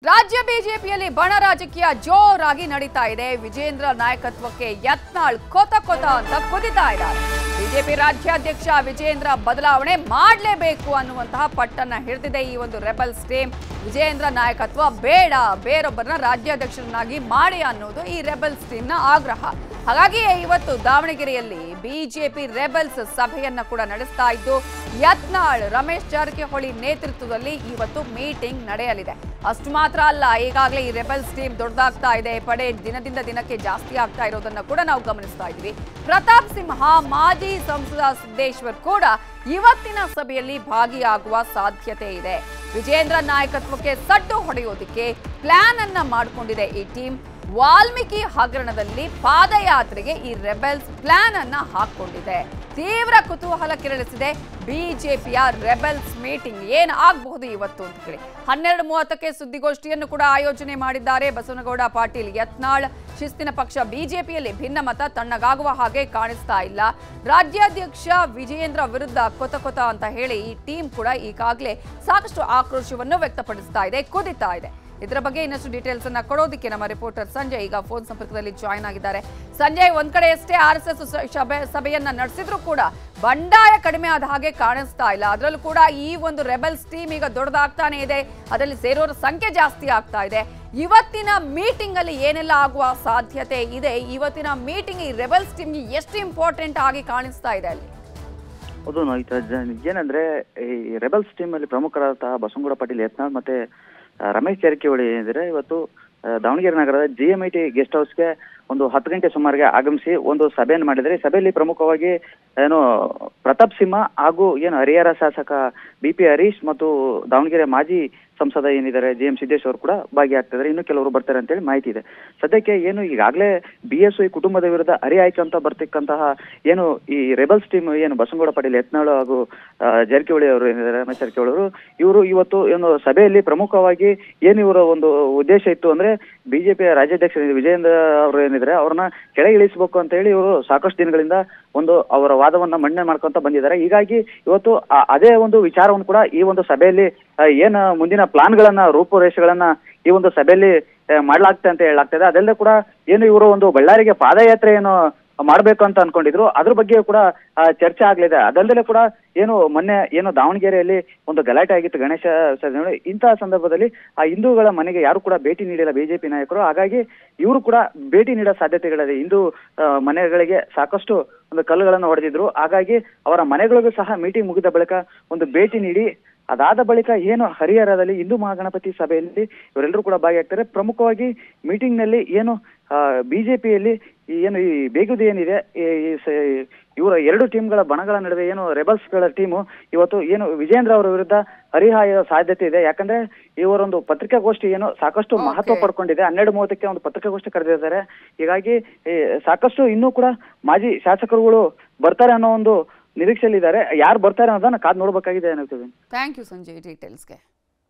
ರಾಜ್ಯ ಬಿಜೆಪಿಯಲ್ಲಿ ಬಣ ರಾಜಕೀಯ ಜೋರಾಗಿ ನಡೀತಾ ಇದೆ ವಿಜೇಂದ್ರ ನಾಯಕತ್ವಕ್ಕೆ ಯತ್ನಾಳ್ ಕೊತ ಕೊತ ಅಂತ ಕುದಿತಾ ಇದ್ದಾರೆ ಬಿಜೆಪಿ ರಾಜ್ಯಾಧ್ಯಕ್ಷ ವಿಜೇಂದ್ರ ಬದಲಾವಣೆ ಮಾಡಲೇಬೇಕು ಅನ್ನುವಂತಹ ಪಟ್ಟನ್ನ ಹಿಡಿದಿದೆ ಈ ಒಂದು ರೆಬಲ್ಸ್ ಟೀಮ್ ವಿಜೇಂದ್ರ ನಾಯಕತ್ವ ಬೇಡ ಬೇರೊಬ್ಬರನ್ನ ರಾಜ್ಯಾಧ್ಯಕ್ಷರನ್ನಾಗಿ ಮಾಡಿ ಅನ್ನೋದು ಈ ರೆಬಲ್ಸ್ ಟೀಮ್ನ ಆಗ್ರಹ ಹಾಗಾಗಿಯೇ ಇವತ್ತು ದಾವಣಗೆರೆಯಲ್ಲಿ ಬಿಜೆಪಿ ರೆಬಲ್ಸ್ ಸಭೆಯನ್ನ ಕೂಡ ನಡೆಸ್ತಾ ಇದ್ದು ಯತ್ನಾಳ್ ರಮೇಶ್ ಜಾರಕಿಹೊಳಿ ನೇತೃತ್ವದಲ್ಲಿ ಇವತ್ತು ಮೀಟಿಂಗ್ ನಡೆಯಲಿದೆ ಅಷ್ಟು ಮಾತ್ರ ಅಲ್ಲ ಈಗಾಗಲೇ ಈ ರೆಬಲ್ಸ್ ಟೀಮ್ ದೊಡ್ಡದಾಗ್ತಾ ಇದೆ ಪಡೆ ದಿನದಿಂದ ದಿನಕ್ಕೆ ಜಾಸ್ತಿ ಆಗ್ತಾ ಇರೋದನ್ನ ಕೂಡ ನಾವು ಗಮನಿಸ್ತಾ ಇದ್ವಿ ಪ್ರತಾಪ್ ಸಿಂಹ ಮಾಜಿ ಸಂಸದ ಸಿದ್ದೇಶ್ವರ್ ಕೂಡ ಇವತ್ತಿನ ಸಭೆಯಲ್ಲಿ ಭಾಗಿಯಾಗುವ ಸಾಧ್ಯತೆ ಇದೆ ವಿಜೇಂದ್ರ ನಾಯಕತ್ವಕ್ಕೆ ಸಡ್ಡು ಹೊಡೆಯೋದಕ್ಕೆ ಪ್ಲಾನ್ ಅನ್ನ ಮಾಡಿಕೊಂಡಿದೆ ಈ ಟೀಮ್ ವಾಲ್ಮೀಕಿ ಹಗರಣದಲ್ಲಿ ಪಾದಯಾತ್ರೆಗೆ ಈ ರೆಬೆಲ್ಸ್ ಪ್ಲಾನ್ ಅನ್ನ ಹಾಕೊಂಡಿದೆ ತೀವ್ರ ಕುತೂಹಲ ಕೆರಳಿಸಿದೆ ಬಿಜೆಪಿಯ ರೆಬೆಲ್ಸ್ ಮೀಟಿಂಗ್ ಏನ್ ಆಗಬಹುದು ಇವತ್ತು ಅಂತ ಹೇಳಿ ಹನ್ನೆರಡು ಮೂವತ್ತಕ್ಕೆ ಸುದ್ದಿಗೋಷ್ಠಿಯನ್ನು ಕೂಡ ಆಯೋಜನೆ ಮಾಡಿದ್ದಾರೆ ಬಸವನಗೌಡ ಪಾಟೀಲ್ ಯತ್ನಾಳ್ ಶಿಸ್ತಿನ ಪಕ್ಷ ಬಿಜೆಪಿಯಲ್ಲಿ ಭಿನ್ನಮತ ತಣ್ಣಗಾಗುವ ಹಾಗೆ ಕಾಣಿಸ್ತಾ ಇಲ್ಲ ರಾಜ್ಯಾಧ್ಯಕ್ಷ ವಿಜಯೇಂದ್ರ ವಿರುದ್ಧ ಕೊತ ಕೊತ ಅಂತ ಹೇಳಿ ಈ ಟೀಮ್ ಕೂಡ ಈಗಾಗಲೇ ಸಾಕಷ್ಟು ಆಕ್ರೋಶವನ್ನು ವ್ಯಕ್ತಪಡಿಸ್ತಾ ಇದೆ ಕುದಿತಾ ಇದೆ ಇದರ ಬಗ್ಗೆ ಇನ್ನಷ್ಟು ಡೀಟೇಲ್ಸ್ ಅನ್ನ ಕೊಡೋದಕ್ಕೆ ನಮ್ಮ ರಿಪೋರ್ಟರ್ ಸಂಜಯ್ ಈಗ ಫೋನ್ ಸಂಪರ್ಕದಲ್ಲಿ ಜಾಯ್ನ್ ಆಗಿದ್ದಾರೆ ಸಂಜಯ್ ಒಂದ್ ಕಡೆ ಅಷ್ಟೇ ಆರ್ ಎಸ್ ಎಸ್ ಸಭೆ ಸಭೆಯನ್ನ ನಡೆಸಿದ್ರು ಕೂಡ ಬಂಡಾಯ ಕಡಿಮೆ ಆದ ಹಾಗೆ ಕಾಣಿಸ್ತಾ ಇಲ್ಲ ಅದರಲ್ಲೂ ಕೂಡ ಈ ಒಂದು ರೆಬಲ್ಸ್ ಟೀಮ್ ಈಗ ದೊಡ್ಡದಾಗ್ತಾನೆ ಇದೆ ಅದರಲ್ಲಿ ಸೇರೋರ ಸಂಖ್ಯೆ ಜಾಸ್ತಿ ಆಗ್ತಾ ಇದೆ ಇವತ್ತಿನ ಮೀಟಿಂಗ್ ಅಲ್ಲಿ ಏನೆಲ್ಲ ಆಗುವ ಸಾಧ್ಯತೆ ಇದೆ ಇವತ್ತಿನ ಮೀಟಿಂಗ್ ಈ ರೆಬಲ್ಸ್ ಟೀಮ್ಗೆ ಎಷ್ಟು ಇಂಪಾರ್ಟೆಂಟ್ ಆಗಿ ಕಾಣಿಸ್ತಾ ಇದೆ ಅಲ್ಲಿ ಹೌದು ನೋಯ್ತಾ ಏನಂದ್ರೆ ಈ ರೆಬಲ್ಸ್ ಟೀಮ್ ಅಲ್ಲಿ ಪ್ರಮುಖರಾದಂತಹ ಬಸವನಗೌಡ ಪಾಟೀಲ್ ಯತ್ನಾಳ್ ಮತ್ತೆ ಆ, ರಮೇಶ್ ಜಾರಕಿಹೊಳಿ ಏನಿದ್ರೆ ಇವತ್ತು ಆ, ದಾವಣಗೆರೆ ನಗರದ G M I T guest ಹೌಸ್ಗೆ ಒಂದು ಹತ್ತು ಗಂಟೆ ಸುಮಾರಿಗೆ ಆಗಮಿಸಿ ಒಂದು ಸಭೆಯನ್ನು ಮಾಡಿದರೆ ಈ ಸಭೆಯಲ್ಲಿ ಪ್ರಮುಖವಾಗಿ ಏನು ಪ್ರತಾಪ್ ಸಿಂಹ ಹಾಗೂ ಏನು ಹರಿಹರ ಶಾಸಕ ಬಿ ಪಿ ಹರೀಶ್ ಮತ್ತು ದಾವಣಗೆರೆ ಮಾಜಿ ಸಂಸದ ಏನಿದ್ದಾರೆ ಜಿ ಎಂ ಸಿದ್ದೇಶ್ ಅವರು ಕೂಡ ಭಾಗಿಯಾಗ್ತಿದ್ದಾರೆ ಇನ್ನು ಕೆಲವರು ಬರ್ತಾರೆ ಅಂತೇಳಿ ಮಾಹಿತಿ ಇದೆ ಸದ್ಯಕ್ಕೆ ಏನು ಈಗಾಗಲೇ ಬಿ ಎಸ್ ಐ ಕುಟುಂಬದ ವಿರುದ್ಧ ಹರಿ ಆಯ್ಕೆ ಅಂತ ಬರ್ತಕ್ಕಂತಹ ಏನು ಈ ರೆಬಲ್ಸ್ ಟೀಮ್ ಏನು ಬಸವನಗೌಡ ಪಾಟೀಲ್ ಯತ್ನಾಳು ಹಾಗೂ ಆ, ಜಾರಕಿಹೊಳಿ ಅವರು ಏನಿದ್ದಾರೆ ರಮೇಶ್ ಜಾರಕಿಹೊಳಿ ಅವರು ಇವರು ಇವತ್ತು ಏನು ಸಭೆಯಲ್ಲಿ ಪ್ರಮುಖವಾಗಿ ಏನು ಇವರ ಒಂದು ಉದ್ದೇಶ ಇತ್ತು ಅಂದ್ರೆ ಬಿಜೆಪಿಯ ರಾಜ್ಯಾಧ್ಯಕ್ಷ ವಿಜಯೇಂದ್ರ ಅವರು ಏನಿದ್ದಾರೆ ಅವ್ರನ್ನ ಕೆಳಗೆ ಇಳಿಸಬೇಕು ಅಂತ ಹೇಳಿ ಇವರು ಸಾಕಷ್ಟು ದಿನಗಳಿಂದ ಒಂದು ಅವರ ವಾದವನ್ನ ಮಂಡನೆ ಮಾಡ್ಕೊಂತ ಬಂದಿದ್ದಾರೆ ಹೀಗಾಗಿ ಇವತ್ತು ಆ- ಅದೇ ಒಂದು ವಿಚಾರವನ್ನು ಕೂಡ ಈ ಒಂದು ಸಭೆಯಲ್ಲಿ ಆ, ಏನು ಮುಂದಿನ ಪ್ಲಾನ್ಗಳನ್ನ ರೂಪುರೇಷೆಗಳನ್ನ ಈ ಒಂದು ಸಭೆಯಲ್ಲಿ ಆ, ಮಾಡ್ಲಾಗ್ತದೆ ಅಂತ ಹೇಳಲಾಗ್ತದೆ ಅದಲ್ಲದೆ ಕೂಡ ಏನು ಇವರು ಒಂದು ಬಳ್ಳಾರಿಗೆ ಪಾದಯಾತ್ರೆ ಏನು ಮಾಡ್ಬೇಕು ಅಂತ ಅನ್ಕೊಂಡಿದ್ರು ಅದ್ರ ಬಗ್ಗೆ ಕೂಡ ಆ, ಚರ್ಚೆ ಆಗ್ಲಿದೆ ಅದಲ್ಲದೆ ಕೂಡ ಏನು ಮೊನ್ನೆ ಏನು ದಾವಣಗೆರೆಯಲ್ಲಿ ಒಂದು ಗಲಾಟೆ ಆಗಿತ್ತು ಗಣೇಶ ವಿಸರ್ಜನೆ ಇಂತಹ ಸಂದರ್ಭದಲ್ಲಿ ಆ ಹಿಂದೂಗಳ ಮನೆಗೆ ಯಾರು ಕೂಡ ಭೇಟಿ ನೀಡಿಲ್ಲ ಬಿಜೆಪಿ ನಾಯಕರು ಹಾಗಾಗಿ ಇವರು ಕೂಡ ಭೇಟಿ ನೀಡೋ ಸಾಧ್ಯತೆಗಳಿದೆ ಹಿಂದೂ ಆ, ಮನೆಗಳಿಗೆ ಸಾಕಷ್ಟು ಒಂದು ಕಲ್ಲುಗಳನ್ನು ಹೊಡೆದಿದ್ರು ಹಾಗಾಗಿ ಅವರ ಮನೆಗಳಿಗೂ ಸಹ ಮೀಟಿಂಗ್ ಮುಗಿದ ಬಳಿಕ ಒಂದು ಭೇಟಿ ನೀಡಿ ಅದಾದ ಬಳಿಕ ಏನು ಹರಿಹರದಲ್ಲಿ ಹಿಂದೂ ಮಹಾಗಣಪತಿ ಸಭೆಯಲ್ಲಿ ಇವರೆಲ್ಲರೂ ಕೂಡ ಭಾಗಿಯಾಗ್ತಾರೆ ಪ್ರಮುಖವಾಗಿ ಮೀಟಿಂಗ್ ನಲ್ಲಿ ಏನು ಬಿಜೆಪಿಯಲ್ಲಿ ಏನು ಈ ಬೇಗುದಿ ಏನಿದೆ ಈ- ಈ ಸ- ಇವರ ಎರಡು ಟೀಮ್ಗಳ ಬಣಗಳ ನಡುವೆ ಏನು ರೆಬಲ್ಸ್ಗಳ ಟೀಮು ಇವತ್ತು ಏನು ವಿಜೇಂದ್ರ ಅವರ ವಿರುದ್ಧ ಹರಿಹಾಯುವ ಸಾಧ್ಯತೆ ಇದೆ ಯಾಕಂದ್ರೆ ಇವರೊಂದು ಪತ್ರಿಕಾಗೋಷ್ಠಿ ಏನು ಸಾಕಷ್ಟು Okay. ಮಹತ್ವ ಪಡ್ಕೊಂಡಿದೆ ಹನ್ನೆರಡು ಮೂವತ್ತಕ್ಕೆ ಒಂದು ಪತ್ರಿಕಾಗೋಷ್ಠಿ ಕರೆದಿದ್ದಾರೆ ಹೀಗಾಗಿ ಈ ಸಾಕಷ್ಟು ಇನ್ನೂ ಕೂಡ ಮಾಜಿ ಶಾಸಕರುಗಳು ಬರ್ತಾರೆ ಅನ್ನೋ ಒಂದು ನಿರೀಕ್ಷೆಯಲ್ಲಿದ್ದಾರೆ ಯಾರು ಬರ್ತಾರೆ ಅನ್ನೋದನ್ನ ಕಾದ್ ನೋಡ್ಬೇಕಾಗಿದೆ ಅನ್ನಿಸ್ತದೆ ಥ್ಯಾಂಕ್ ಯು ಸಂಜಯ್ ಡೀಟೇಲ್ಸ್ಗೆ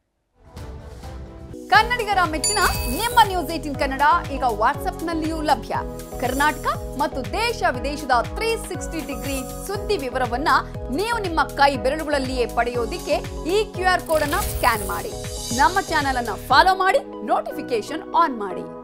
ಕನ್ನಡಿಗರ ಮೆಚ್ಚಿನ ನಿಮ್ಮ ನ್ಯೂಸ್ ಏಟಿನ್ ಕನ್ನಡ ಈಗ ವಾಟ್ಸ್ಆಪ್ನಲ್ಲಿಯೂ ಲಭ್ಯ ಕರ್ನಾಟಕ ಮತ್ತು ದೇಶ ವಿದೇಶದ ತ್ರೀ ಸಿಕ್ಸ್ಟಿ ಡಿಗ್ರಿ ಸುದ್ದಿ ವಿವರವನ್ನ ನೀವು ನಿಮ್ಮ ಕೈ ಬೆರಳುಗಳಲ್ಲಿಯೇ ಪಡೆಯೋದಿಕ್ಕೆ ಈ ಕ್ಯೂ ಆರ್ ಕೋಡ್ ಅನ್ನ ಸ್ಕ್ಯಾನ್ ಮಾಡಿ ನಮ್ಮ ಚಾನೆಲ್ ಅನ್ನ ಫಾಲೋ ಮಾಡಿ ನೋಟಿಫಿಕೇಶನ್ ಆನ್ ಮಾಡಿ